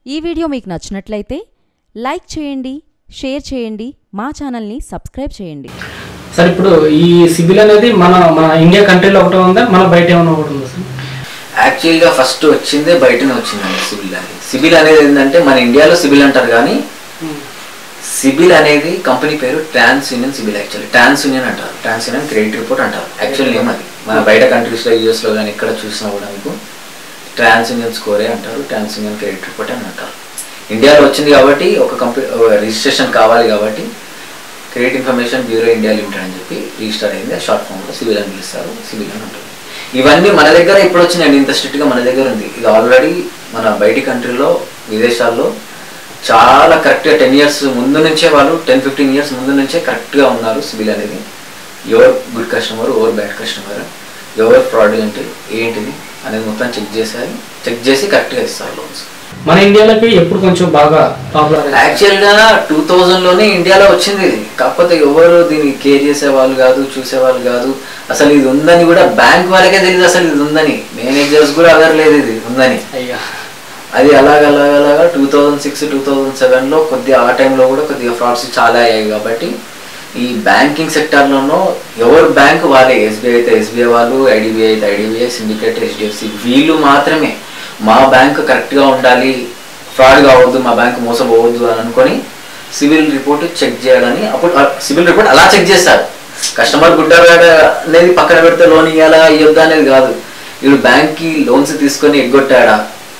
ఈ వీడియో మీకు నచ్చినట్లయితే లైక్ చేయండి షేర్ చేయండి మా ఛానల్ని సబ్స్క్రైబ్ చేయండి సార్ ఇప్పుడు ఈ సిబిల్ అనేది మన మన ఇండియా కంట్రీలో ఒకటే ఉందా మన బయట ఏమైనా ఒకటి ఉందా సార్ యాక్చువల్గా ఫస్ట్ వచ్చిందే బయటనే వచ్చిందండి సిబిల్ అనేది సిబిల్ అనేది ఏంటంటే మన ఇండియాలో సిబిల్ అంటారు కానీ సిబిల్ అనేది కంపెనీ పేరు TransUnion CIBIL actually TransUnion అంటారు ట్రాన్స్ యూనియన్ క్రెడిట్ రిపోర్ట్ అంటారు యాక్చువల్ నేమ్ అది మన బయట కంట్రీస్లో యూఎస్లో కానీ ఎక్కడ చూసినా కూడా మీకు ట్రాన్స్ యూనియన్ స్కోరే అంటారు ట్రాన్స్ యూనియన్ క్రెడిట్ రిపోర్ట్ అని అంటారు ఇండియాలో వచ్చింది కాబట్టి ఒక కంపెనీ రిజిస్ట్రేషన్ కావాలి కాబట్టి credit information bureau India limited అని చెప్పి రిజిస్టర్ అయింది షార్ట్ ఫామ్లో సివిల్ అని పిలుస్తారు సివిల్ అని ఉంటుంది ఇవన్నీ మన దగ్గర ఇప్పుడు వచ్చినాయండి ఇంత స్ట్రిక్ట్గా మన దగ్గర ఉంది ఇది ఆల్రెడీ మన బయటి కంట్రీలో విదేశాల్లో చాలా కరెక్ట్గా టెన్ ఇయర్స్ ముందు నుంచే వాళ్ళు టెన్ ఫిఫ్టీన్ ఇయర్స్ ముందు నుంచే కరెక్ట్గా ఉన్నారు సివిల్ అనేది ఎవరు గుడ్ కస్టమర్ ఎవరు బ్యాడ్ కస్టమర్ ఎవరు ఫ్రాడ్ ఏంటి ఏంటిది అనేది మొత్తం చెక్ చేసేది చెక్ చేసి కరెక్ట్గా ఇస్తారు లోన్స్ మన ఇండియాలోకి ఎప్పుడు కొంచెం బాగా పాపులర్ యాక్చువల్గా టూ థౌజండ్లోనే ఇండియాలో వచ్చింది ఇది కాకపోతే ఎవరు దీన్ని కేర్ చేసేవాళ్ళు కాదు చూసేవాళ్ళు కాదు అసలు ఇది ఉందని కూడా బ్యాంక్ వాళ్ళకే తెలియదు అసలు ఇది ఉందని మేనేజర్స్ కూడా అదరలేదు ఇది ఉందని అయ్యా అది అలాగ అలాగ అలాగా two thousand six two thousand సెవెన్లో కొద్దిగా ఆ టైంలో కూడా కొద్దిగా ఫ్రాడ్స్ చాలా అయ్యాయి కాబట్టి ఈ బ్యాంకింగ్ సెక్టార్లోనూ ఎవరు బ్యాంక్ వాళ్ళే ఎస్బీఐ అయితే ఎస్బీఐ వాళ్ళు ఐడిబిఐ అయితే ఐడిబిఐ సిండికేట్ హెచ్డిఎఫ్సి వీళ్ళు మాత్రమే మా బ్యాంక్ కరెక్ట్గా ఉండాలి ఫ్రాడ్ కావద్దు మా బ్యాంక్ మోసపోవద్దు అని అనుకొని సివిల్ రిపోర్ట్ చెక్ చేయాలని అప్పుడు సివిల్ రిపోర్ట్ అలా చెక్ చేస్తారు కస్టమర్ గుడ్డ అనేది పక్కన పెడితే లోన్ ఇవ్వాలా ఇవ్వద్దా అనేది కాదు వీడు బ్యాంక్కి లోన్స్ తీసుకొని ఎగ్గొట్టాడా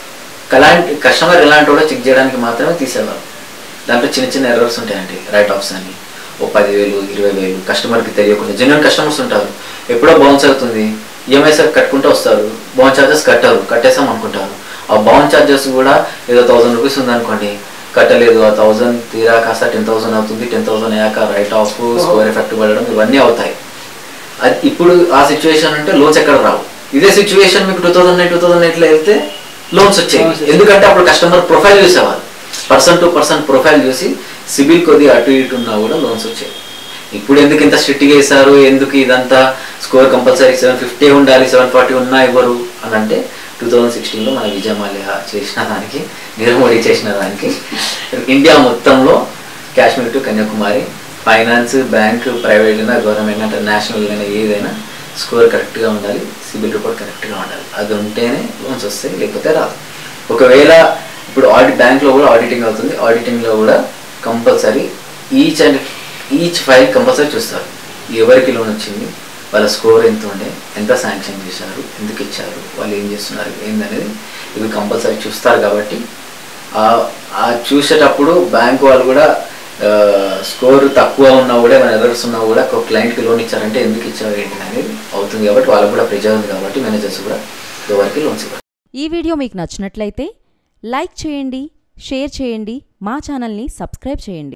కలాంటి కస్టమర్ ఎలాంటి కూడా చెక్ చేయడానికి మాత్రమే తీసేవారు దాంట్లో చిన్న చిన్న ఎర్రర్స్ ఉంటాయండి రైట్ ఆఫ్స్ అని ఓ పదివేలు ఇరవై వేలు కస్టమర్కి తెలియకుండా జెన్యున్ కస్టమర్స్ ఉంటారు ఎప్పుడో బౌన్స్ అవుతుంది ఈఎంఐస్ కట్టుకుంటూ వస్తారు బౌన్ ఛార్జెస్ కట్టారు కట్టేసాం అనుకుంటారు ఆ బౌన్ ఛార్జెస్ కూడా ఏదో థౌసండ్ రూపీస్ ఉందనుకోండి కట్టలేదు ఆ థౌసండ్ తీరా కాస్త టెన్ థౌసండ్ అవుతుంది టెన్ థౌసండ్ అయ్యాక రైట్ ఆఫ్ స్కోర్ ఎఫెక్ట్ పడడం ఇవన్నీ అవుతాయి అది ఇప్పుడు ఆ సిచ్యువేషన్ అంటే లోన్స్ ఎక్కడ రావు ఇదే సిచ్యువేషన్ మీకు two thousand nine two thousand ఎయిట్లో వెళ్తే లోన్స్ వచ్చాయి Loans వచ్చాయి. ఎందుకంటే అప్పుడు కస్టమర్ ప్రొఫైల్ చూసేవాళ్ళు పర్సన్ టు పర్సన్ ప్రొఫైల్ చూసి సిబిల్ కొద్దిగా అటు ఇటు ఉన్నా కూడా లోన్స్ వచ్చాయి ఇప్పుడు ఎందుకు ఇంత స్ట్రిక్ట్గా వేశారు ఎందుకు ఇదంతా స్కోర్ కంపల్సరీ సెవెన్ ఫిఫ్టీ ఉండాలి సెవెన్ ఫార్టీ ఉన్నా ఇవ్వరు అని అంటే టూ థౌజండ్ సిక్స్టీన్లో మన విజయమాల్య చేసిన దానికి నీరవ్ మోడీ చేసిన దానికి ఇండియా మొత్తంలో Kashmir to Kanyakumari finance bank private అయినా గవర్నమెంట్ అంటే నేషనల్ అయినా ఏదైనా స్కోర్ కరెక్ట్గా ఉండాలి సిబిల్ రిపోర్ట్ కరెక్ట్గా ఉండాలి అది ఉంటేనే లోన్స్ వస్తాయి లేకపోతే రాదు ఒకవేళ ఇప్పుడు ఆడిట్ బ్యాంక్లో కూడా ఆడిటింగ్ అవుతుంది ఆడిటింగ్లో కూడా compulsory each and each file compulsory చూస్తారు ఎవరికి లోన్ వచ్చింది వాళ్ళ స్కోర్ ఎంత ఉండే ఎంత శాంక్షన్ చేశారు ఎందుకు ఇచ్చారు వాళ్ళు ఏం చేస్తున్నారు ఏందనేది ఇవి కంపల్సరీ చూస్తారు కాబట్టి ఆ- ఆ చూసేటప్పుడు బ్యాంక్ వాళ్ళు కూడా స్కోర్ తక్కువ ఉన్నా కూడా ఏమైనా ఎర్రర్స్ ఉన్నా కూడా ఒక క్లయింట్కి లోన్ ఇచ్చారంటే ఎందుకు ఇచ్చారు ఏంటి అనేది అవుతుంది కాబట్టి వాళ్ళకు కూడా ప్రెజర్ ఉంది కాబట్టి మేనేజర్స్ కూడా ఎవరికి లోన్స్ ఇవ్వరు ఈ వీడియో మీకు నచ్చినట్లయితే లైక్ చేయండి షేర్ చేయండి మా ఛానల్ని సబ్స్క్రైబ్ చేయండి